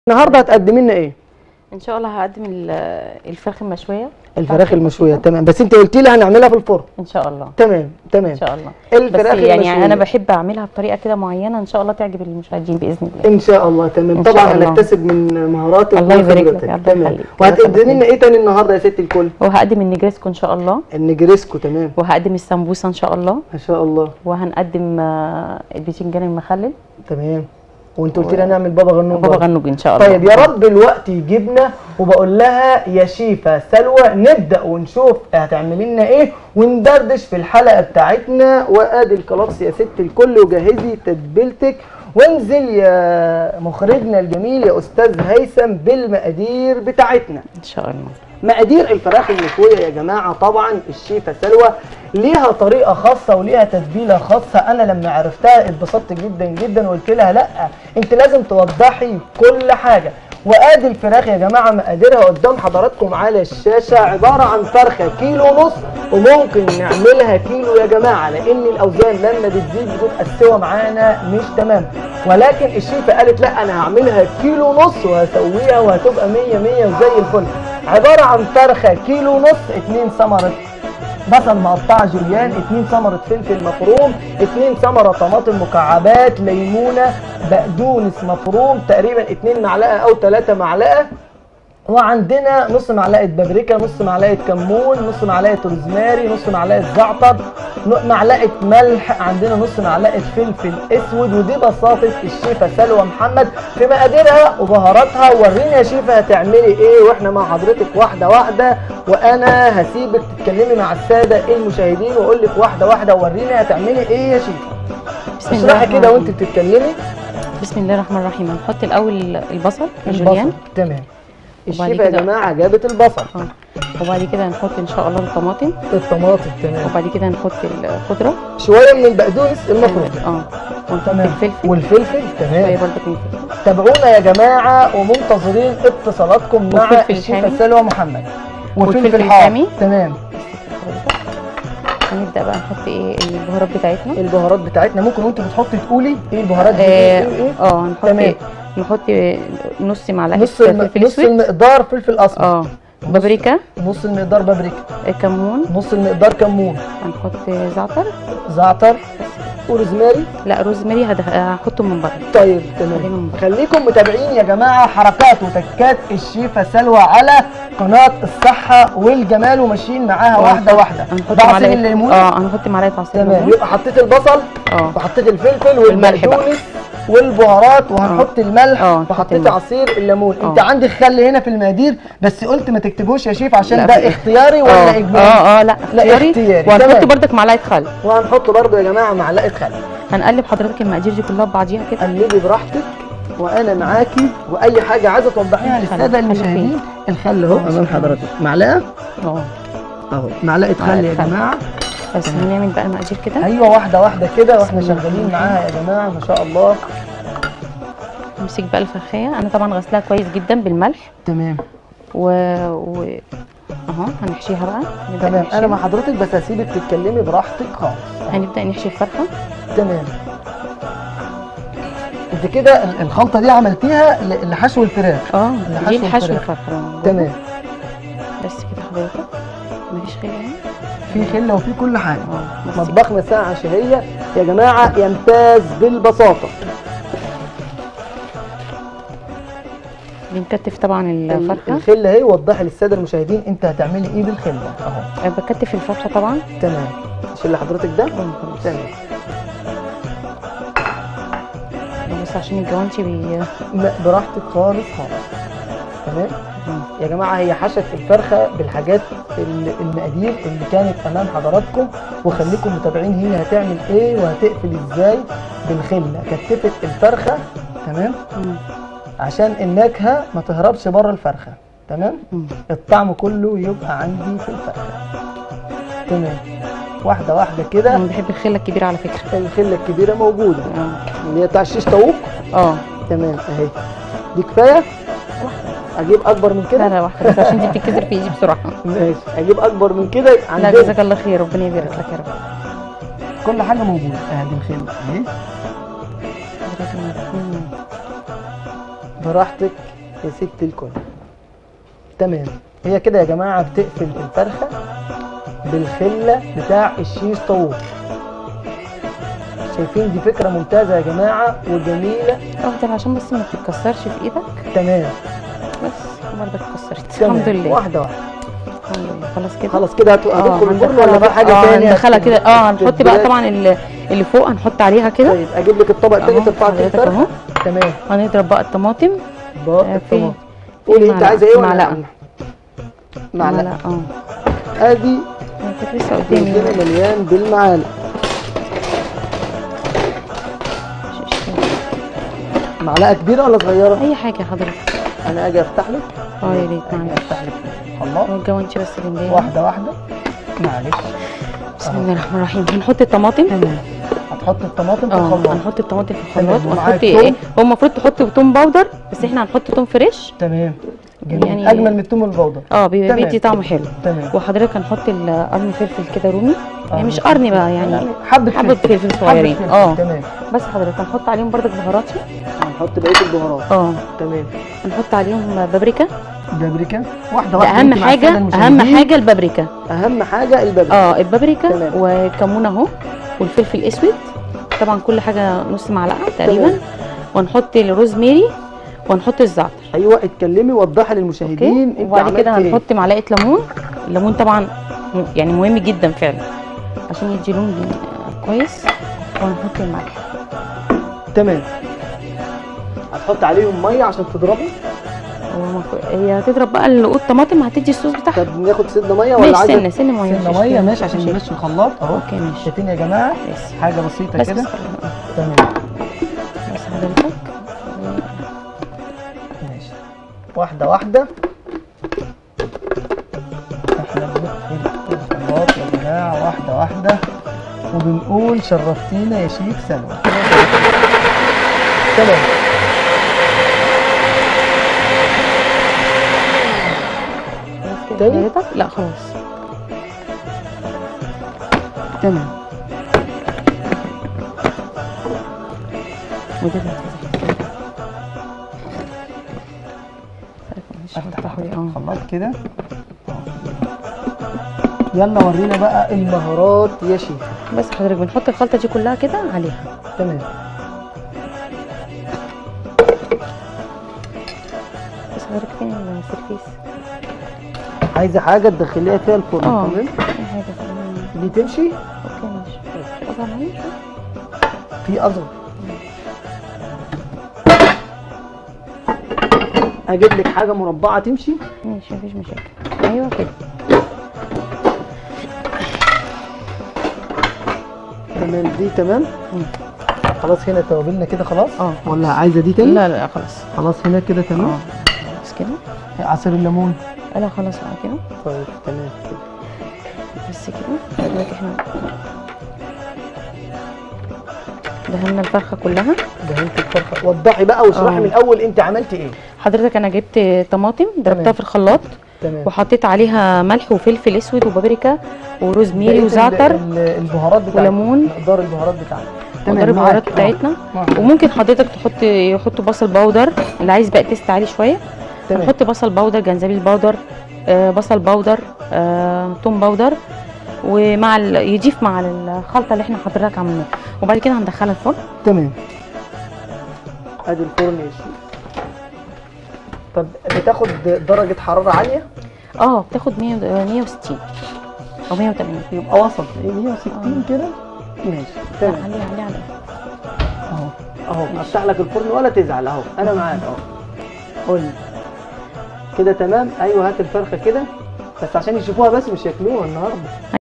النهارده هتقدمي لنا ايه ان شاء الله هقدم ال- الفراخ المشويه الفراخ المشويه تمام بس انت قلتي لي هنعملها في الفرن ان شاء الله تمام تمام ان شاء الله الفراخ بس يعني المشوية. انا بحب اعملها بطريقه كده معينه ان شاء الله تعجب المشاهدين باذن الله ان شاء الله تمام إن طبعا شاء الله. هنكتسب من مهاراتك الله يبارك لك، وخبرتك. الله تمام يخليك. وهتقدمي لنا ايه تاني النهارده يا ست الكل وهقدم النجريسكو ان شاء الله النجريسكو تمام وهقدم السمبوسه ان شاء الله ما شاء الله وهنقدم آه، الباذنجان المخلل تمام وانت قلت لي هنعمل بابا غنوج وبابا برضه. غنوج ان شاء الله طيب يا رب الوقت يجيبنا وبقول لها يا شيفا سلوى نبدا ونشوف هتعملي لنا ايه وندردش في الحلقه بتاعتنا وادي الكلاكس يا ست الكل وجهزي تتبيلتك وانزل يا مخرجنا الجميل يا استاذ هيثم بالمقادير بتاعتنا ان شاء الله مقادير الفراخ المشويه يا جماعه طبعا الشيفه سلوى ليها طريقه خاصه وليها تتبيله خاصه انا لما عرفتها اتبسطت جدا جدا وقلت لها لا انت لازم توضحي كل حاجه وادي الفراخ يا جماعه مقاديرها قدام حضراتكم على الشاشه عباره عن فرخه كيلو ونص وممكن نعملها كيلو يا جماعه لان الاوزان لما بتزيد بتبقى السوا معانا مش تمام ولكن الشيفه قالت لا انا هعملها كيلو ونص وهسويها وهتبقى 100 100 وزي الفل عباره عن فرخه كيلو ونص اتنين ثمره بصل مقطع جوليان اتنين ثمرة فلفل مفروم اتنين ثمرة طماطم مكعبات ليمونة بقدونس مفروم تقريبا اتنين معلقة او تلاتة معلقة وعندنا نص معلقه بابريكا نص معلقه كمون نص معلقه روزماري نص معلقه زعتر ن- معلقه ملح عندنا نص معلقه فلفل اسود ودي بساطه الشيفه سلوى محمد في مقاديرها وبهاراتها ورينا يا شيفه هتعملي ايه واحنا مع حضرتك واحده واحده وانا هسيبك تتكلمي مع الساده المشاهدين واقول لك واحده واحده ورينا هتعملي ايه يا شيفه بسم الله اشرحي الرحمن كده وانت الرحيم. بتتكلمي بسم الله الرحمن الرحيم هنحط الاول البصل الجوليان البصل تمام وبعد الشيفه يا كده- جماعه جابت البصل اه وبعد كده هنحط ان شاء الله الطماطم الطماطم تمام وبعد كده هنحط الخضره شويه من البقدونس المفروم اه ونحط تمام الفلفل والفلفل شويه تمام برضك من الفلفل تابعونا يا جماعه ومنتظرين اتصالاتكم مع والفلفل الشيفه الحامي. سلوى محمد والفلفل حار. الحامي. تمام هنبدا بقى نحط ايه البهارات بتاعتنا البهارات بتاعتنا ممكن وانت بتحطي تقولي ايه البهارات دي اه ايه ايه آه، هنحط تمام. نحط نص معلقه نص الم... فلفل نص اسود المقدار فلفل اسمر اه بابريكا نص المقدار بابريكا كمون نص المقدار كمون هنحط زعتر زعتر وروزماري لا روزماري هدخ- هحطه من بره طيب خلينا تمام من بره. خليكم متابعين يا جماعه حركات وتكات الشيفه سلوى على قناه الصحه والجمال وماشيين معاها واحده واحده هنحط بعصير معلقه الليمون اه هنحط معلقه عصير تمام ليمون يبقى حطيت البصل اه وحطيت الفلفل والملح بقى. والبقدونس والبهارات وهنحط الملح اه، نحط وحطيت الملح. عصير الليمون انت اه. عندك خل هنا في المقادير بس قلت ما تكتبوش يا شيف عشان لا، ده في- اختياري ولا اه اجباري اه اه لا اختياري اختياري. وهنحط تمام. برضك معلقه خل وهنحط برضو يا جماعه معلقه خل هنقلب حضرتك المقادير دي كلها ببعضيها كده قلبي براحتك وانا معاكي واي حاجه عايزه توضحيها الخل. للساده الخل المشاهدين الخل اهو امام حضرتك معلقه اه اهو معلقه خل يا معلقة خل. جماعه بس هنعمل بقى المقادير كده ايوه واحده واحده كده واحنا بسم الله شغالين الرحمن معاها يا جماعه ما شاء الله نمسك بقى الفرخيه انا طبعا غسلها كويس جدا بالملح تمام و, و... اهو هنحشيها بقى نبدأ تمام انا مع نحشيها. حضرتك بس هسيبك تتكلمي براحتك خالص هنبدا نحشي الفرخه تمام انت كده ال- الخلطه دي عملتيها ل- لحشو الفراخ اه لحشو دي الحشو الفراخ. الفرخه تمام بس كده حضرتك مفيش خير يعني في خله وفي كل حاجه اه بس كده. مطبخنا ساعه شهيه يا جماعه يمتاز بالبساطه بنكتف طبعا الفرخه الخله اهي وضحي للساده المشاهدين انت هتعملي ايه بالخله اهو آه، بكتف الفرخه طبعا تمام مش اللي حضرتك ده اه خلاص. تمام بس عشان الجوانتي بي لا براحتك خالص خالص تمام يا جماعه هي حشت الفرخه بالحاجات ال- المقادير اللي كانت امام حضراتكم وخليكم متابعين هي هتعمل ايه وهتقفل ازاي بالخله كتفت الفرخه تمام مم. عشان النكهه ما تهربش بره الفرخه تمام مم. الطعم كله يبقى عندي في الفرخه تمام واحده واحده كده انا بحب الخله الكبيره على فكره الخله الكبيره موجوده اه اللي هي بتاع الشيش طاووق اه تمام اهي دي كفايه اجيب اكبر من لا كده لا واحده بس عشان دي بتتكسر في ايدي بسرعه ماشي اجيب اكبر من كده لا عندنا جزاك الله خير ربنا يبارك لك يا رب كل حاجه موجوده ادي الخله اهي مم. براحتك يا ست الكل تمام هي كده يا جماعه بتقفل الفرخه بالخله بتاع الشيش طاووق شايفين دي فكره ممتازه يا جماعه وجميله افضل عشان بس ما تتكسرش في ايدك تمام بس برضه اتكسرت تمام. الحمد لله واحده واحده الحمد لله خلاص كده خلاص كده هت- هتدخل الفرن هندخلها ولا في بقى حاجه اه تانية هندخلها كده اه هنحط بقى تتباك؟ طبعا ال- اللي فوق هنحط عليها كده طيب اجيب لك الطبق التاني اهو ترفع فيه حضرتك اهو الفرخه تمام هنضرب بقى الطماطم بقى آه، في- الطماطم قولي انت معلقة. عايزه ايه ولا معلقة. معلقه اه ادي أنا كنت لسه قدامي الجنة مليان بالمعالق مش إشكال. معلقه كبيره ولا صغيره اي حاجه حضرتك انا اجي افتح لك اه يا ريت اجي معلش افتح لك الخلاط هو الجوانتي بس جنبي واحده واحده معلش بسم الله الرحمن الرحيم هنحط الطماطم تمام هتحط الطماطم في اه الخلاط هنحط الطماطم في تمام، الخلاط ومعاك ونحط توم؟ ايه هو المفروض تحط توم باودر بس احنا هنحط توم فريش تمام جميل يعني- اجمل من التوم البودر اه بي- تمام. بيدي طعم حلو تمام وحضرتك هنحط القرن فلفل كده رومي يعني آه، مش قرن بقى يعني حبه حبة فلفل صغيرين حبة فلفل، اه تمام بس حضرتك هنحط عليهم بردك بهاراتي هنحط بقيه البهارات اه تمام هنحط عليهم بابريكا بابريكا واحده ده واحده اهم انت مع حاجه السادة اهم المشاهدين. حاجه البابريكا اهم حاجه البابريكا اه البابريكا تمام. وكمون اهو والفلفل الاسود طبعا كل حاجه نص معلقه تقريبا تمام. ونحط الروزميري ونحط الزعتر ايوه اتكلمي وضحي للمشاهدين اوكي انت وبعد كده عملت ايه هنحط معلقه ليمون الليمون طبعا م- يعني مهم جدا فعلا عشان يدي لون آه، كويس وهنحط الملح تمام هتحط عليهم ميه عشان تضربوا هو المفروض- هي هتضرب بقى القوط طماطم هتدي الصوص بتاعها طب ناخد سنه ميه ولا ماشي عايزه سنه سنه ميه سنه مفيش ميه مشكلة، ماشي عشان مفيش نمشي الخلاط اهو اوكي ماشي شايفين يا جماعه بس حاجه بسيطه بس كده بس تمام بس حضرتك ماشي واحده واحده احنا بنقفل الخلاط يا جماعه واحده واحده وبنقول شرفتينا يا شيف سلوى تمام خلاص كده تاني؟ حضرتك لا خلاص تمام وده ده مش افتح هفتحه لي اه الخلاط كده يلا ورينا بقى المهارات يا شيف بس حضرتك بنحط الخلطه دي كلها كده عليها تمام بس حضرتك فين السرفيس عايزه حاجه تدخليها فيها الفرن اه تمام في حاجه كمان دي تمشي اوكي ماشي اصغر معايا شوية. في اصغر اجيب لك حاجه مربعه تمشي ماشي مفيش مشاكل ايوه كده تمام دي تمام مم. خلاص هنا توابلنا كده خلاص اه ولا عايزه دي تاني لا لا خلاص خلاص هنا كده اه تمام بس كده عصير الليمون لا خلاص بقى كده طيب تمام كده بس كده دلوقتي احنا دهنا الفرخه كلها دهنت الفرخه وضحي بقى واشرحي آه. من الاول انت عملتي ايه حضرتك انا جبت طماطم ضربتها تمام. في الخلاط تمام وحطيت عليها ملح وفلفل اسود وبابريكا وروزميري بقية وزعتر ال- ال- البهارات بتاعتنا وليمون. مقدار البهارات بتاعتنا وضرب البهارات معاك. بتاعتنا آه. وممكن حضرتك تحط يحطوا بصل باودر اللي عايز بقى تيست عالي شويه تمام هنحط بصل باودر جنزبيل باودر آه بصل باودر آه توم باودر ومع ال... يضيف مع الخلطه اللي احنا حضرتك عملناها وبعد كده هندخلها الفرن تمام ادي الفرن يا شيخ طب بتاخد درجة حرارة عالية اه بتاخد 100 آه، 160 او 180 يبقى وسط إيه، 160 كده ماشي لا تمام عليه عليه عليه اهو اهو افتح لك الفرن ولا تزعل اهو انا معاك اهو قول لي. كده تمام ايوه هات الفرخة كده بس عشان يشوفوها بس مش ياكلوها النهارده